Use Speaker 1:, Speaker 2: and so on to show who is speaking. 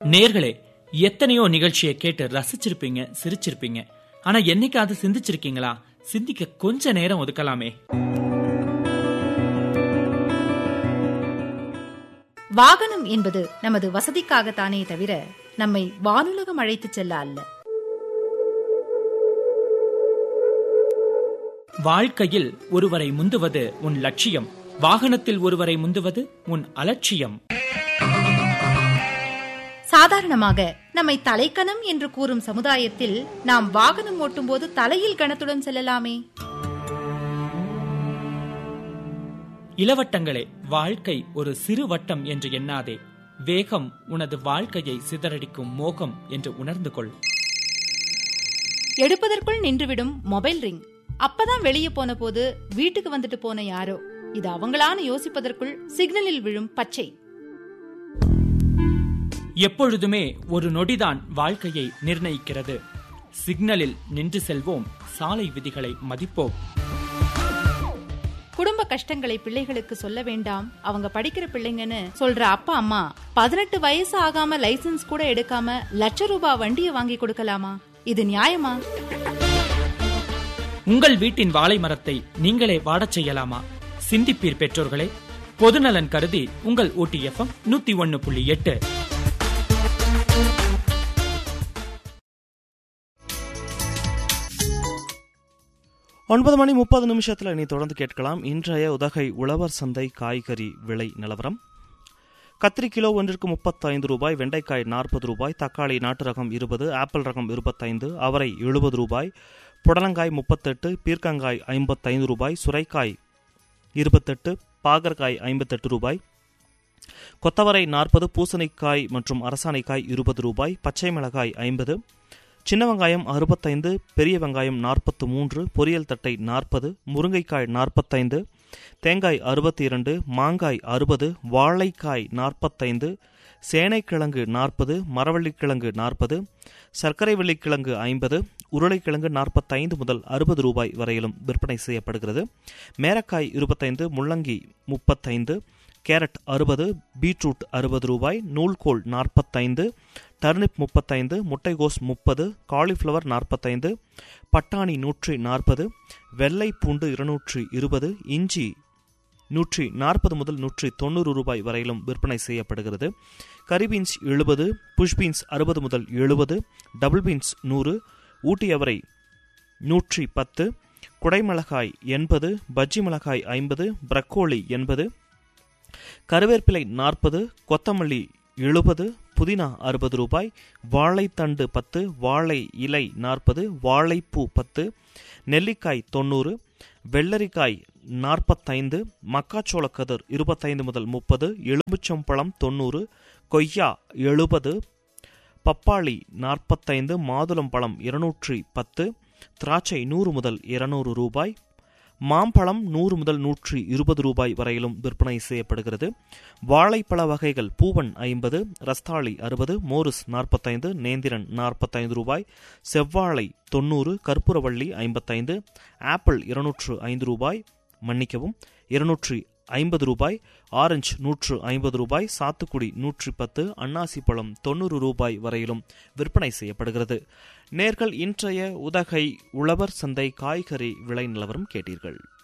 Speaker 1: நேர்களே எத்தனையோ நிகழ்ச்சியை கேட்டு ரசிச்சிருப்பீங்க சிரிச்சிருப்பீங்க ஆனா என்னைக்காவது சிந்திச்சிருக்கீங்களா சிந்திக்க கொஞ்ச நேரம் ஒதுக்கலாமே
Speaker 2: வாகனம் என்பது நமது வசதிக்காகத்தானே தவிர நம்மை வானுலகம் அழைத்துச் செல்ல அல்ல
Speaker 1: வாழ்க்கையில் ஒருவரை முந்துவது உன் லட்சியம் வாகனத்தில் ஒருவரை முந்துவது உன் அலட்சியம்
Speaker 2: சாதாரணமாக நம்மை தலைக்கணம் என்று கூறும் சமுதாயத்தில் நாம் வாகனம் ஓட்டும்போது தலையில் கணத்துடன் செல்லலாமே
Speaker 1: இளவட்டங்களே வாழ்க்கை ஒரு சிறு வட்டம் என்று எண்ணாதே வேகம் உனது வாழ்க்கையை சிதறடிக்கும் மோகம் என்று உணர்ந்து கொள்
Speaker 2: எடுப்பதற்குள் நின்றுவிடும் மொபைல் ரிங் அப்பதான் வெளியே போன போது வீட்டுக்கு வந்துட்டு போன யாரோ இது அவங்களான்னு யோசிப்பதற்குள் சிக்னலில் விழும் பச்சை
Speaker 1: எப்பொழுதுமே ஒரு நொடிதான் வாழ்க்கையை நிர்ணயிக்கிறது சிக்னலில் நின்று செல்வோம் சாலை விதிகளை மதிப்போம்
Speaker 2: குடும்ப கஷ்டங்களை பிள்ளைகளுக்கு சொல்ல வேண்டாம் அவங்க படிக்கிற பிள்ளைங்கன்னு சொல்ற அப்பா அம்மா பதினெட்டு வயசு ஆகாம லைசென்ஸ் கூட எடுக்காம லட்ச ரூபாய் வண்டியை வாங்கி கொடுக்கலாமா இது நியாயமா
Speaker 1: உங்கள் வீட்டின் வாழை மரத்தை நீங்களே வாடச் செய்யலாமா சிந்திப்பீர் பெற்றோர்களே பொதுநலன் கருதி உங்கள் ஓடிஎஃப்எம் நூத்தி ஒன்னு புள்ளி எட்டு
Speaker 3: ஒன்பது மணி முப்பது நிமிஷத்தில் நீ தொடர்ந்து கேட்கலாம் இன்றைய உதகை உழவர் சந்தை காய்கறி விலை நிலவரம் கத்திரி கிலோ ஒன்றிற்கு முப்பத்தைந்து ரூபாய் வெண்டைக்காய் நாற்பது ரூபாய் தக்காளி நாட்டு ரகம் இருபது ஆப்பிள் ரகம் இருபத்தைந்து அவரை எழுபது ரூபாய் புடலங்காய் முப்பத்தெட்டு பீர்க்கங்காய் ஐம்பத்தைந்து ரூபாய் சுரைக்காய் இருபத்தெட்டு பாகற்காய் ஐம்பத்தெட்டு ரூபாய் கொத்தவரை நாற்பது பூசணிக்காய் மற்றும் அரசாணைக்காய் இருபது ரூபாய் பச்சை மிளகாய் ஐம்பது சின்ன வெங்காயம் அறுபத்தைந்து பெரிய வெங்காயம் நாற்பத்து மூன்று பொரியல் தட்டை நாற்பது முருங்கைக்காய் நாற்பத்தைந்து தேங்காய் அறுபத்தி இரண்டு மாங்காய் அறுபது வாழைக்காய் நாற்பத்தைந்து சேனைக்கிழங்கு நாற்பது மரவள்ளிக்கிழங்கு நாற்பது சர்க்கரை வெள்ளிக்கிழங்கு ஐம்பது உருளைக்கிழங்கு நாற்பத்தைந்து முதல் அறுபது ரூபாய் வரையிலும் விற்பனை செய்யப்படுகிறது மேரக்காய் இருபத்தைந்து முள்ளங்கி முப்பத்தைந்து கேரட் அறுபது பீட்ரூட் அறுபது ரூபாய் நூல்கோல் நாற்பத்தைந்து டர்னிப் முப்பத்தைந்து முட்டைகோஸ் முப்பது காலிஃப்ளவர் நாற்பத்தைந்து பட்டாணி நூற்றி நாற்பது வெள்ளை பூண்டு இருநூற்றி இருபது இஞ்சி நூற்றி நாற்பது முதல் நூற்றி தொண்ணூறு ரூபாய் வரையிலும் விற்பனை செய்யப்படுகிறது கரி பீன்ஸ் எழுபது புஷ் பீன்ஸ் அறுபது முதல் எழுபது டபுள் பீன்ஸ் நூறு ஊட்டி அவரை நூற்றி பத்து குடைமிளகாய் எண்பது பஜ்ஜி மிளகாய் ஐம்பது பிரக்கோலி எண்பது கருவேப்பிலை நாற்பது கொத்தமல்லி எழுபது புதினா அறுபது ரூபாய் வாழைத்தண்டு பத்து வாழை இலை நாற்பது வாழைப்பூ பத்து நெல்லிக்காய் தொண்ணூறு வெள்ளரிக்காய் நாற்பத்தைந்து மக்காச்சோள கதிர் இருபத்தைந்து முதல் முப்பது எலும்புச்சம்பழம் தொண்ணூறு கொய்யா எழுபது பப்பாளி நாற்பத்தைந்து மாதுளம்பழம் இருநூற்றி பத்து திராட்சை நூறு முதல் இருநூறு ரூபாய் மாம்பழம் நூறு முதல் நூற்றி இருபது ரூபாய் வரையிலும் விற்பனை செய்யப்படுகிறது வாழைப்பழ வகைகள் பூவன் ஐம்பது ரஸ்தாளி அறுபது மோரிஸ் நாற்பத்தைந்து நேந்திரன் நாற்பத்தைந்து ரூபாய் செவ்வாழை தொண்ணூறு கற்பூரவள்ளி ஐம்பத்தைந்து ஆப்பிள் இருநூற்று ஐந்து ரூபாய் மன்னிக்கவும் இருநூற்றி ஐம்பது ரூபாய் ஆரஞ்சு நூற்று ஐம்பது ரூபாய் சாத்துக்குடி நூற்றி பத்து அன்னாசி பழம் தொண்ணூறு ரூபாய் வரையிலும் விற்பனை செய்யப்படுகிறது நேர்கள் இன்றைய உதகை உழவர் சந்தை காய்கறி விலை நிலவரம் கேட்டீர்கள்